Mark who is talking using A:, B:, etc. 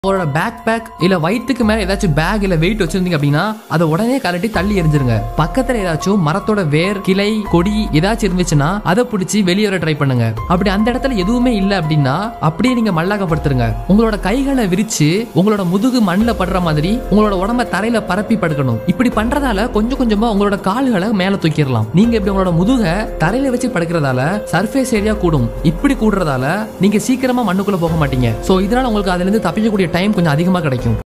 A: உங்களோட back back இல்ல வயிற்றுக்கு மேல ஏதாச்சும் பேக் இல்ல வெயிட் வச்சிருந்தீங்க அப்படின்னா அதை உடனே கலட்டி தள்ளி எரிஞ்சிருங்க பக்கத்துல ஏதாச்சும் மரத்தோட வேர் கிளை கொடி ஏதாச்சும் இருந்துச்சுன்னா அதை பிடிச்சி வெளியே வர ட்ரை பண்ணுங்க அப்படி அந்த இடத்துல எதுவுமே இல்ல அப்படின்னா அப்படியே நீங்க மல்லாக்கப்படுத்துருங்க உங்களோட கைகளை விரிச்சு உங்களோட முதுகு மண்ணில் படுற மாதிரி உங்களோட உடம்ப தரையில பரப்பி படுக்கணும் இப்படி பண்றதால கொஞ்சம் கொஞ்சமா உங்களோட கால்களை மேல தூக்கிடலாம் நீங்க இப்படி உங்களோட முதுக தரையில வச்சு படுக்கிறதால சர்ஃபேஸ் ஏரியா கூடும் இப்படி கூடுறதால நீங்க சீக்கிரமா மண்ணுக்குள்ள போக மாட்டீங்க சோ இதனால உங்களுக்கு அதுல இருந்து தப்பிக்கக்கூடிய டைம் கொஞ்சம் அதிகமா கிடைக்கும்